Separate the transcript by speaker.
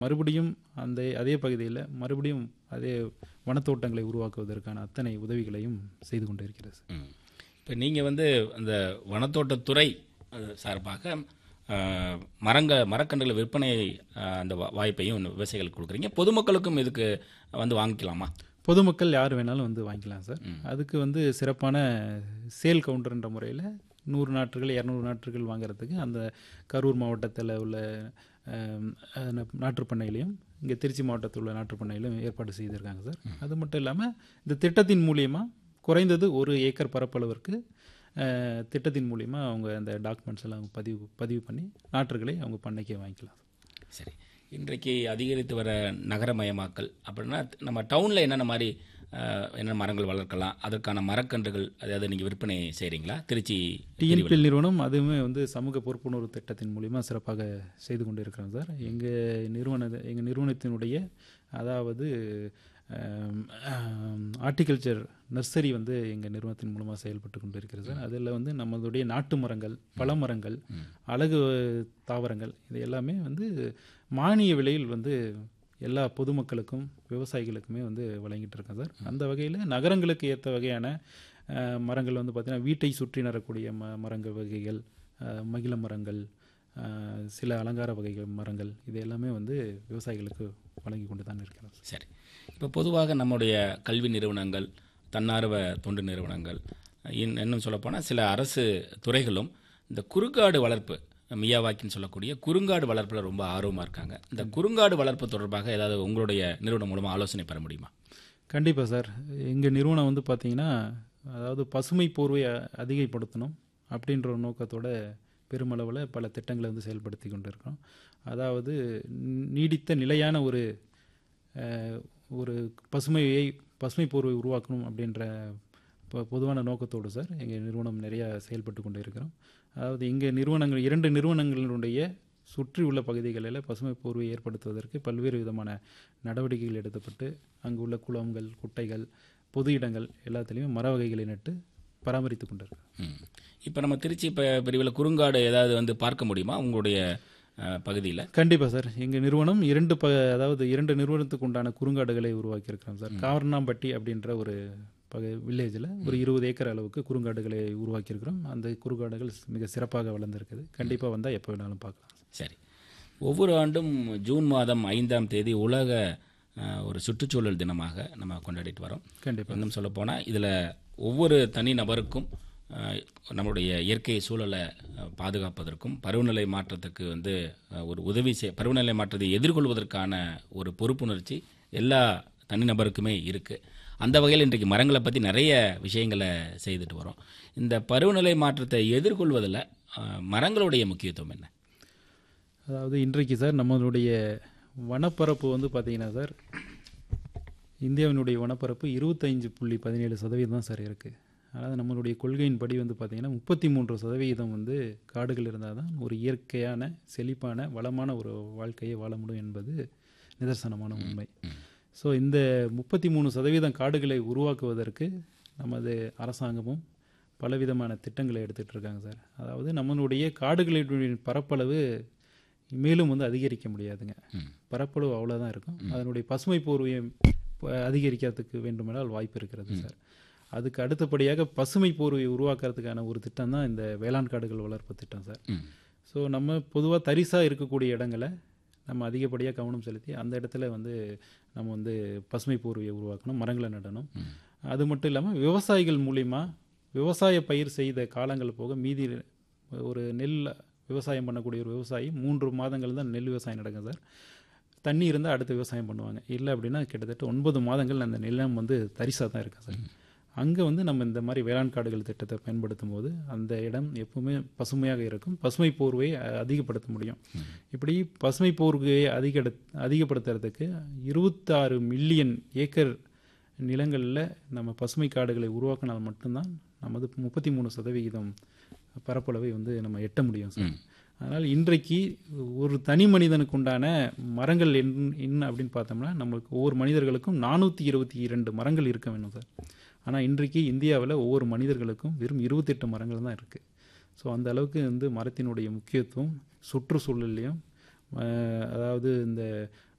Speaker 1: மறுபடியும் அந்த அதே பகுதியில் மறுபடியும் அதே வனத்தோட்டங்களை உருவாக்குவதற்கான அத்தனை உதவிகளையும் செய்து கொண்டிருக்கிறது
Speaker 2: இப்போ நீங்கள் வந்து அந்த வனத்தோட்டத்துறை அஹ், சார்பாக அஹ், மரங்க மரக்கன்றுகளை விற்பனை அஹ், அந்த வா- வாய்ப்பையும் விவசாயிகளுக்கு கொடுக்குறீங்க பொதுமக்களுக்கும் இதுக்கு வந்து வாங்கிக்கலாமா
Speaker 1: பொதுமக்கள் யார் வேணாலும் வந்து வாங்கிக்கலாம் சார் அதுக்கு வந்து சிறப்பான சேல் கவுண்டர்ன்ற முறையில் நூறு நாற்றுகள் இரநூறு நாற்றுகள் வாங்குறதுக்கு அந்த கரூர் மாவட்டத்தில் உள்ள ஆம், அஹ், நாற்றுப்பண்ணையிலையும் இங்கே திருச்சி மாவட்டத்தில் உள்ள நாற்றுப்பண்ணையிலும் ஏற்பாடு செய்திருக்காங்க சார் அது மட்டும் இல்லாமல் இந்த திட்டத்தின் மூலியமாக குறைந்தது ஒரு ஏக்கர் பரப்பளவிற்கு அஹ், திட்டத்தின் மூலியமாக அவங்க அந்த டாக்குமெண்ட்ஸ் எல்லாம் பதிவு பதிவு பண்ணி நாற்றுகளை அவங்க பண்ணைக்கே வாங்கிக்கலாம்
Speaker 2: சரி இன்றைக்கு அதிகரித்து வர நகரமயமாக்கல் அப்படின்னா நம்ம டவுனில் என்னென்ன மாதிரி அஹ், என்னென்ன மரங்கள் வளர்க்கலாம் அதற்கான மரக்கன்றுகள் அதாவது நீங்கள் விற்பனை செய்கிறீங்களா திருச்சி
Speaker 1: டிஎன்பிஎல் நிறுவனம் அதுவுமே வந்து சமூக பொறுப்புணர்வு திட்டத்தின் மூலிமா சிறப்பாக செய்து கொண்டு இருக்கிறோம் சார் எங்கள் நிறுவன எங்கள் நிறுவனத்தினுடைய அதாவது ஆர்டிகல்ச்சர் நர்சரி வந்து எங்கள் நிறுவனத்தின் மூலமாக செயல்பட்டு கொண்டு இருக்கிறது சார் அதில் வந்து நம்மளுடைய நாட்டு மரங்கள் பழமரங்கள் அழகு தாவரங்கள் இது எல்லாமே வந்து மானிய விலையில் வந்து எல்லா பொதுமக்களுக்கும் விவசாயிகளுக்குமே வந்து வழங்கிட்டு இருக்கோம் சார் அந்த வகையில் நகரங்களுக்கு ஏற்ற வகையான அஹ், மரங்கள் வந்து பார்த்திங்கன்னா வீட்டை சுற்றி நடக்கூடிய ம மரங்கள் வகைகள் அஹ், மகிழ மரங்கள் அஹ், சில அலங்கார வகைகள் மரங்கள் இது எல்லாமே வந்து விவசாயிகளுக்கு வழங்கி கொண்டு தான் இருக்கிறோம்
Speaker 2: சரி இப்போ பொதுவாக நம்முடைய கல்வி நிறுவனங்கள் தன்னார்வ தொண்டு நிறுவனங்கள் இன் இன்னும் சொல்லப்போனால் சில அரசு துறைகளும் இந்த குறுங்காடு வளர்ப்பு மியாவாக்கின்னு சொல்லக்கூடிய குறுங்காடு வளர்ப்பில் ரொம்ப ஆர்வமாக இருக்காங்க இந்த குறுங்காடு வளர்ப்பு தொடர்பாக ஏதாவது உங்களுடைய நிறுவனம் மூலமாக ஆலோசனை பெற முடியுமா
Speaker 1: கண்டிப்பாக சார் எங்கள் நிறுவனம் வந்து பார்த்திங்கன்னா அதாவது பசுமை போர்வை அ- அதிகப்படுத்தணும் அப்படின்ற ஒரு நோக்கத்தோட பெருமளவில் பல திட்டங்களை வந்து செயல்படுத்தி கொண்டு இருக்கோம் அதாவது நீ- நீடித்த நிலையான ஒரு அஹ், ஒரு பசுமையை பசுமை போர்வை உருவாக்கணும் அப்படின்ற பொ- பொதுவான நோக்கத்தோடு சார் எங்கள் நிறுவனம் நிறையா செயல்பட்டு கொண்டு இருக்கிறோம் அதாவது எங்கள் நிறுவனங்கள் இரண்டு நிறுவனங்களினுடைய சுற்றி உள்ள பகுதிகளில் பசுமை போர்வை ஏற்படுத்துவதற்கு பல்வேறு விதமான நடவடிக்கைகள் எடுக்கப்பட்டு அங்கு உள்ள குளங்கள் குட்டைகள் பொது இடங்கள் எல்லாத்துலேயும் மர வகைகளை நட்டு பராமரித்து கொண்டிருக்கிறோம்
Speaker 2: இப்போ நம்ம திருச்சி இப்போ பிரிவில் குறுங்காடு ஏதாவது வந்து பார்க்க முடியுமா உங்களுடைய பகுதியில்
Speaker 1: கண்டிப்பாக சார் எங்கள் நிறுவனம் இரண்டு ப அதாவது இரண்டு நிறுவனத்துக்கு உண்டான குறுங்காடுகளை உருவாக்கியிருக்கிறோம் சார் காவர்ணாம்பட்டி அப்படின்ற ஒரு பக வில்லேஜில் ஒரு இருபது ஏக்கர் அளவுக்கு குறுங்காடுகளை உருவாக்கியிருக்கிறோம் அந்த குறுங்காடுகள் மிக சிறப்பாக வளர்ந்துருக்குது கண்டிப்பாக வந்தால் எப்போ வேணாலும் பார்க்கலாம்
Speaker 2: சரி ஒவ்வொரு ஆண்டும் ஜூன் மாதம் ஐந்தாம் தேதி உலக அஹ், ஒரு சுற்றுச்சூழல் தினமாக நம்ம கொண்டாடிட்டு வரோம்
Speaker 1: கண்டிப்பாக
Speaker 2: இன்னும் சொல்லப்போனால் இதில் ஒவ்வொரு தனி நபருக்கும் அஹ், நம்மளுடைய இயற்கை சூழலை அஹ், பாதுகாப்பதற்கும் பருவநிலை மாற்றத்துக்கு வந்து அஹ், ஒரு உதவி செய் பருவநிலை மாற்றத்தை எதிர்கொள்வதற்கான ஒரு பொறுப்புணர்ச்சி எல்லா தனிநபருக்குமே இருக்குது அந்த வகையில் இன்றைக்கு மரங்களை பற்றி நிறைய விஷயங்களை செய்துட்டு வரோம் இந்த பருவநிலை மாற்றத்தை எதிர்கொள்வதில் அஹ், மரங்களுடைய முக்கியத்துவம் என்ன
Speaker 1: அதாவது இன்றைக்கு சார் நம்மளுடைய வனப்பரப்பு வந்து பார்த்தீங்கன்னா சார் இந்தியாவினுடைய வனப்பரப்பு இருபத்தைஞ்சு புள்ளி பதினேழு சதவீதம் தான் சார் இருக்குது அதாவது நம்மளுடைய கொள்கையின்படி வந்து பார்த்திங்கன்னா முப்பத்தி மூன்று சதவீதம் வந்து காடுகள் இருந்தால் தான் ஒரு இயற்கையான செழிப்பான வளமான ஒரு வாழ்க்கையை வாழ முடியும் என்பது நிதர்சனமான உண்மை ஸோ இந்த முப்பத்தி மூணு சதவீதம் காடுகளை உருவாக்குவதற்கு நமது அரசாங்கமும் பலவிதமான திட்டங்களை எடுத்துகிட்டு இருக்காங்க சார் அதாவது நம்மளுடைய காடுகளினுடைய பரப்பளவு மேலும் வந்து அதிகரிக்க முடியாதுங்க பரப்பளவு அவ்வளோதான் இருக்கும் அதனுடைய பசுமை போர்வையை ப- அதிகரிக்கிறதுக்கு வேண்டுமென்றால் வாய்ப்பு இருக்கிறது சார் அதுக்கு அடுத்தபடியாக பசுமை போர்வையை உருவாக்குறதுக்கான ஒரு திட்டம் தான் இந்த வேளாண் காடுகள் வளர்ப்பு திட்டம் சார்
Speaker 2: ம்.
Speaker 1: ஸோ நம்ம பொதுவாக தரிசாக இருக்கக்கூடிய இடங்களை நம்ம அதிகப்படியாக கவனம் செலுத்தி அந்த இடத்துல வந்து நம்ம வந்து பசுமை போர்வையை உருவாக்கணும் மரங்களை நடணும் அது மட்டும் இல்லாமல் விவசாயிகள் மூலிமா விவசாய பயிர் செய்த காலங்கள் போக மீதி ஒரு நெல் விவசாயம் பண்ணக்கூடிய ஒரு விவசாயி மூன்று மாதங்கள் தான் நெல் விவசாயம் நடக்கும் சார் தண்ணி இருந்தால் அடுத்து விவசாயம் பண்ணுவாங்க இல்லை அப்படின்னா கிட்டத்தட்ட ஒன்பது மாதங்கள் அந்த நிலம் வந்து தரிசாக தான் இருக்கும் சார் அங்கே வந்து நம்ம இந்த மாதிரி வேளாண் காடுகள் திட்டத்தை பயன்படுத்தும் போது அந்த இடம் எப்பவுமே பசுமையாக இருக்கும் பசுமை போர்வையை அ- அதிகப்படுத்த முடியும் இப்படி பசுமை போர்வையை அதிக அதிகப்படுத்துறதுக்கு இருபத்தாறு மில்லியன் ஏக்கர் நிலங்களில் நம்ம பசுமை காடுகளை உருவாக்கினால் மட்டும்தான் நமது முப்பத்தி மூணு சதவிகிதம் பரப்பளவை வந்து நம்ம எட்ட முடியும் சார் அதனால் இன்றைக்கு ஒரு தனி மனிதனுக்கு உண்டான மரங்கள் என் என்ன அப்படின்னு பார்த்தோம்னா நம்மளுக்கு ஒவ்வொரு மனிதர்களுக்கும் நானூற்றி இருபத்தி இரண்டு மரங்கள் இருக்க வேணும் சார் ஆனால் இன்றைக்கு இந்தியாவில் ஒவ்வொரு மனிதர்களுக்கும் வெறும் இருபத்தெட்டு மரங்கள் தான் இருக்குது ஸோ அந்த அளவுக்கு வந்து மரத்தினுடைய முக்கியத்துவம் சுற்றுச்சூழல்லையும் அஹ், அதாவது இந்த